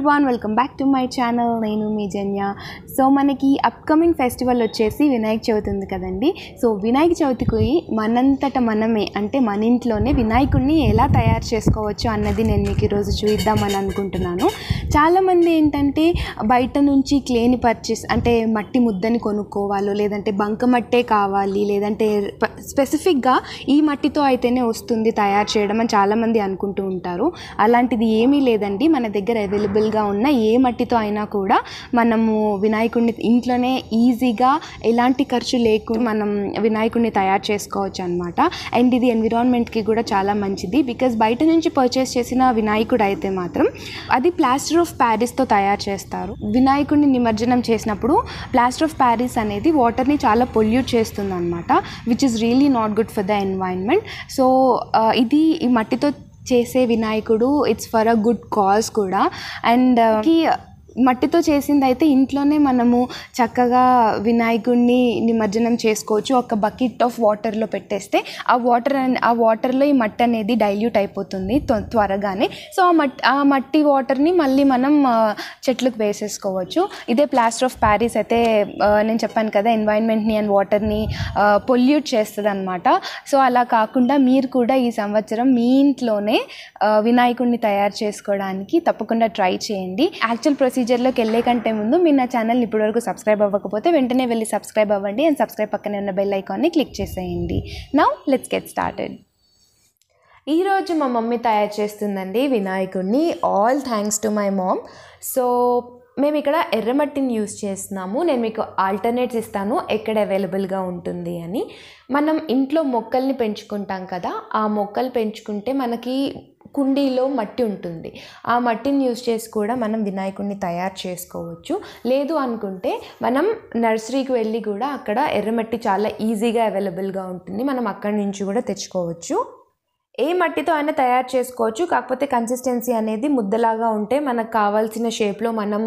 everyone welcome back to my channel నేను మీ Janya so మనకి అప్కమింగ్ ఫెస్టివల్ వచ్చేసి వినాయక చవితి ఉంది కదండి సో వినాయక చవితికి మనంతట మనమే అంటే మన ఇంట్లోనే వినాయకుడిని ఎలా తయారు చేసుకోవచ్చు అన్నది నేను మీకు ఈరోజు చూద్దామని అనుకుంటున్నాను చాలామంది ఏంటంటే బయట నుంచి క్లేని పర్చేస్ అంటే మట్టి ముద్దని కొనుక్కోవాలో లేదంటే బంకమట్టే కావాలి లేదంటే ప- స్పెసిఫిక్గా ఈ మట్టితో అయితేనే వస్తుంది తయారు చేయడం అని చాలామంది అనుకుంటూ ఉంటారు అలాంటిది ఏమీ లేదండి మన దగ్గర అవైలబుల్గా ఉన్న ఏ మట్టితో అయినా కూడా మనము వినాయకుడిని ఇంట్లోనే ఈజీగా ఎలాంటి ఖర్చు లేకుండా మనం వినాయకుడిని తయారు చేసుకోవచ్చు అనమాట అండ్ ఇది ఎన్విరాన్మెంట్కి కూడా చాలా మంచిది బికాజ్ బయట నుంచి పర్చేస్ చేసిన వినాయకుడు అయితే మాత్రం అది ప్లాస్టర్ ఆఫ్ ప్యారిస్తో తయారు చేస్తారు వినాయకుడిని నిమజ్జనం చేసినప్పుడు ప్లాస్టర్ ఆఫ్ ప్యారిస్ అనేది వాటర్ని చాలా పొల్యూట్ చేస్తుంది అనమాట which is really not good for the environment so ఇది ఈ మట్టితో చేసే వినాయకుడు it's for a good cause కూడా అండ్ మట్టితో చేసింది అయితే ఇంట్లోనే మనము చక్కగా వినాయకుడిని నిమజ్జనం చేసుకోవచ్చు ఒక బకెట్ ఆఫ్ వాటర్లో పెట్టేస్తే ఆ వాటర్ ఆ వాటర్లో ఈ మట్టి అనేది డైల్యూట్ అయిపోతుంది త్వ- త్వరగానే సో ఆ మట్టి ఆ మట్టి వాటర్ని మళ్ళీ మనం ఆ, చెట్లకు వేసేసుకోవచ్చు ఇదే ప్లాస్టర్ ఆఫ్ ప్యారిస్ అయితే ఆ, నేను చెప్పాను కదా ఎన్వైర్న్మెంట్ని అండ్ వాటర్ని పొల్యూట్ చేస్తుంది అనమాట సో అలా కాకుండా మీరు కూడా ఈ సంవత్సరం మీ ఇంట్లోనే ఆ, వినాయకుడిని తయారు చేసుకోవడానికి తప్పకుండా ట్రై చేయండి యాక్చువల్ ప్రొసీజర్లోకి వెళ్ళే కంటే ముందు మీరు నా ఛానల్ ఇప్పటివరకు సబ్స్క్రైబ్ అవ్వకపోతే వెంటనే వెళ్ళి సబ్స్క్రైబ్ అవ్వండి అండ్ సబ్స్క్రైబ్ పక్కనే ఉన్న బెల్ ఐకాన్ని క్లిక్ చేసేయండి నౌ లెట్స్ గెట్ స్టార్టెడ్ ఈరోజు మా మమ్మీ తయారు చేస్తుందండి వినాయకుడిని all thanks to my mom so మేము ఇక్కడ ఎర్రమట్టిని యూస్ చేస్తున్నాము నేను మీకు ఆల్టర్నేట్స్ ఇస్తాను ఎక్కడ అవైలబుల్గా ఉంటుంది అని మనం ఇంట్లో మొక్కల్ని పెంచుకుంటాం కదా ఆ మొక్కలు పెంచుకుంటే మనకి కుండీలో మట్టి ఉంటుంది ఆ మట్టిని యూస్ చేసి కూడా మనం వినాయకుడిని తయారు చేసుకోవచ్చు లేదు అనుకుంటే మనం నర్సరీకి వెళ్ళి కూడా అక్కడ ఎర్రమట్టి చాలా ఈజీగా అవైలబుల్గా ఉంటుంది మనం అక్కడి నుంచి కూడా తెచ్చుకోవచ్చు ఏ మట్టితో అయినా తయారు చేసుకోవచ్చు కాకపోతే కన్సిస్టెన్సీ అనేది ముద్దలాగా ఉంటే మనకు కావాల్సిన షేప్లో మనం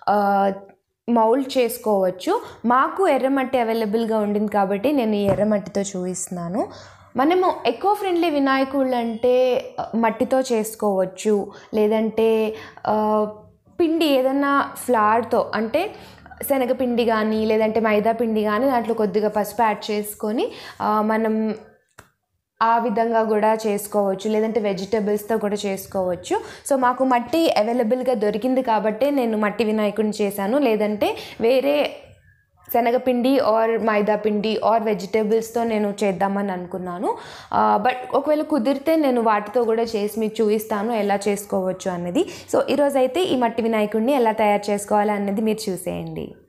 మౌల్డ్ చేసుకోవచ్చు మాకు ఎర్రమట్టి అవైలబుల్గా ఉండింది కాబట్టి నేను ఈ ఎర్రమట్టితో చూపిస్తున్నాను మనము ఎకో ఫ్రెండ్లీ వినాయకుళ్ళు అంటే ఆ, మట్టితో చేసుకోవచ్చు లేదంటే ఆ, పిండి ఏదన్నా ఫ్లార్తో అంటే శనగపిండి కానీ లేదంటే మైదా పిండి కానీ దాంట్లో కొద్దిగా పసుపు యాడ్ చేసుకొని ఆ, మనం ఆ విధంగా కూడా చేసుకోవచ్చు లేదంటే వెజిటబుల్స్తో కూడా చేసుకోవచ్చు సో మాకు మట్టి అవైలబుల్గా దొరికింది కాబట్టి నేను మట్టి వినాయకుడిని చేశాను లేదంటే వేరే శనగపిండి ఆర్ మైదా పిండి ఆర్ వెజిటేబుల్స్తో నేను చేద్దామని అనుకున్నాను బట్ ఒకవేళ కుదిరితే నేను వాటితో కూడా చేసి మీకు చూపిస్తాను ఎలా చేసుకోవచ్చు అన్నది సో ఈరోజు అయితే ఈ మట్టి వినాయకుడిని ఎలా తయారు చేసుకోవాలి అన్నది మీరు చూసేయండి